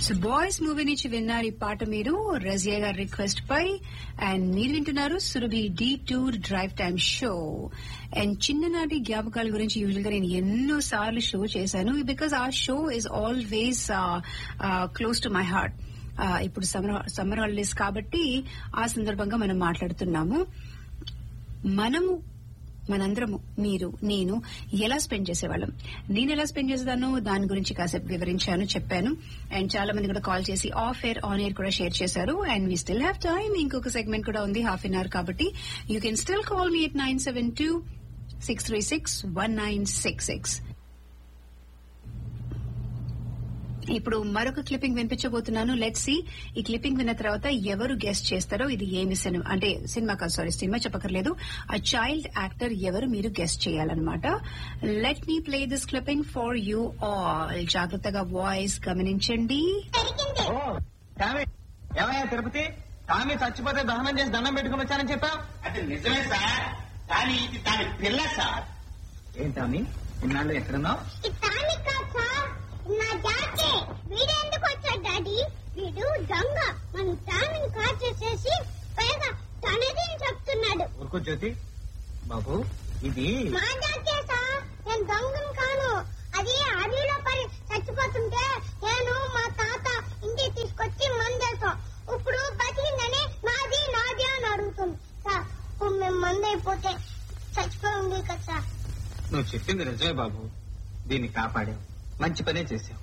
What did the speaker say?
so boys movie నుంచి విన్నారు ఈ పాట మీరు రజియా గారి రిక్వెస్ట్ పై అండ్ మీరు వింటున్నారు Surabhi the tour drive time show and చిన్ననాటి జ్ఞాపకాల గురించి యూజువల్ గా నేను ఎన్నో సార్లు షో చేశాను బికాస్ ఆ show is always close to my heart ఇప్పుడు సమ్మర్ సమ్మర్ హాలిడేస్ కాబట్టి ఆ సందర్భంగా మనం మాట్లాడుతున్నాము మనము మనందరము మీరు నేను ఎలా స్పెండ్ చేసేవాళ్ళం నేను ఎలా స్పెండ్ చేసేదానో దాని గురించి కాసేపు వివరించాను చెప్పాను అండ్ చాలా మంది కూడా కాల్ చేసి ఆఫ్ ఎయిర్ ఆన్ ఎయిర్ కూడా షేర్ చేశారు and we still have time ఇంకొక సెగ్మెంట్ కూడా ఉంది హాఫ్ అన్ అవర్ కాబట్టి you can still call me at nine seven two six three six one nine six six ఇప్పుడు మరొక clipping వినిపించబోతున్నాను let see ఈ క్లిప్పింగ్ విన్న తర్వాత ఎవరు గెస్ట్ చేస్తారో ఇది ఏమి సినిమా అంటే సినిమా కాదు సారీ సినిమా చెప్పకర్లేదు ఆ చైల్డ్ యాక్టర్ ఎవరు మీరు గెస్ట్ చేయాలన్నమాట let me play this clipping for you all జాగ్రత్తగా వాయిస్ గమనించండి ఓ టామీ ఏమయ్యా తిరుపతి టామీ చచ్చిపోతే దహనం చేసి దండం పెట్టుకుని వచ్చానని చెప్పావు అది నిజమే సార్ కానీ ఇది దాని పిల్ల సార్ ఏం టామీ ఇన్నాళ్ళు ఎక్కడున్నావు ఇతాని కాక నా జాతి వీడెందుకు వచ్చాడు డాడీ వీడు దొంగ మన తామిని కాచేసేసి పైగా తనది అని చెప్తున్నాడు ఊరుకో జ్యోతి బాబు ఇది మా జాతే సార్ నేను దొంగను కాను అది అడవిలో పడి చచ్చిపోతుంటే నేను మా తాత ఇంటికి తీసుకొచ్చి మందేసాం ఇప్పుడు బతికిందని నాది నాది అని అడుగుతుంది సార్ ఇప్పుడు మేము మందైపోతే చచ్చిపోయింది కదా సార్ నువ్వు చెప్పింది నిజమే బాబు దీన్ని కాపాడావు మంచి పనే చేసావు